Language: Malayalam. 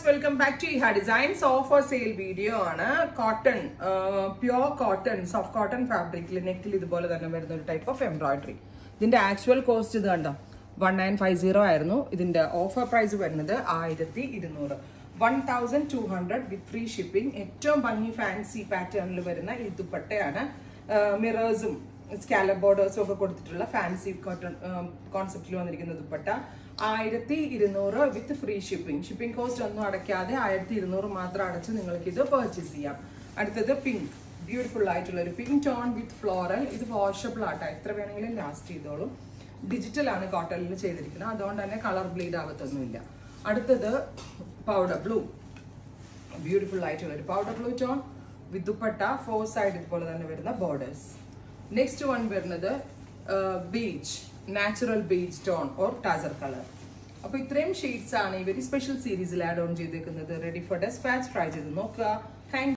viewers welcome back to Iha designs offer sale video ആണ് cotton pure cotton soft cotton ഫാബ്രിക്കിൽ നെക്കിൽ ഇതുപോലെ തന്നെ വരുന്ന ഒരു ടൈപ്പ് ഓഫ് എംബ്രോയിഡറി ഇതിന്റെ ആക്ച്വൽ കോസ്റ്റ് ഇത് കണ്ടോ വൺ നയൻ ഫൈവ് സീറോ ആയിരുന്നു ഇതിന്റെ ഓഫർ പ്രൈസ് വരുന്നത് ആയിരത്തി ഇരുന്നൂറ് one thousand two hundred with free shipping ഏറ്റവും ഭംഗി ഫാൻസി പാറ്റേണിൽ വരുന്ന ഈ ദുപ്പട്ടയാണ് മിറേഴ്സും സ്കാലപ്പ് ബോർഡേഴ്സും ഒക്കെ കൊടുത്തിട്ടുള്ള ഫാൻസി കോട്ടൺ കോൺസെപ്റ്റിൽ വന്നിരിക്കുന്ന ദുപ്പട്ട ആയിരത്തി ഇരുന്നൂറ് with free shipping shipping cost ഒന്നും അടയ്ക്കാതെ ആയിരത്തി ഇരുന്നൂറ് മാത്രം അടച്ച് നിങ്ങൾക്ക് ഇത് പർച്ചേസ് ചെയ്യാം അടുത്തത് പിങ്ക് ബ്യൂട്ടിഫുൾ ആയിട്ടുള്ള ഒരു പിങ്ക് ടോൺ വിത്ത് ഫ്ലോറൽ ഇത് വാഷബിൾ ആട്ടോ എത്ര വേണമെങ്കിലും ലാസ്റ്റ് ചെയ്തോളും ഡിജിറ്റൽ ആണ് കോട്ടണിൽ ചെയ്തിരിക്കുന്നത് അതുകൊണ്ട് തന്നെ കളർ ബ്ലീഡ് ആവത്തൊന്നുമില്ല അടുത്തത് പൗഡർ ബ്ലൂ ബ്യൂട്ടിഫുൾ ആയിട്ടുള്ള ഒരു powder blue tone with dupatta four side ഇതുപോലെ തന്നെ വരുന്ന ബോർഡേഴ്സ് നെക്സ്റ്റ് വൺ വരുന്നത് beach natural beach tone or tussar colour അപ്പോൾ ഇത്രയും ഷെയ്ഡ്സ് ആണ് ഇവർ സ്പെഷ്യൽ സീരീസിൽ ആഡ് ഓൺ ചെയ്തേക്കുന്നത് റെഡി ഫോർ ഡെസ്പാച്ച് ട്രൈ ചെയ്ത് നോക്കുക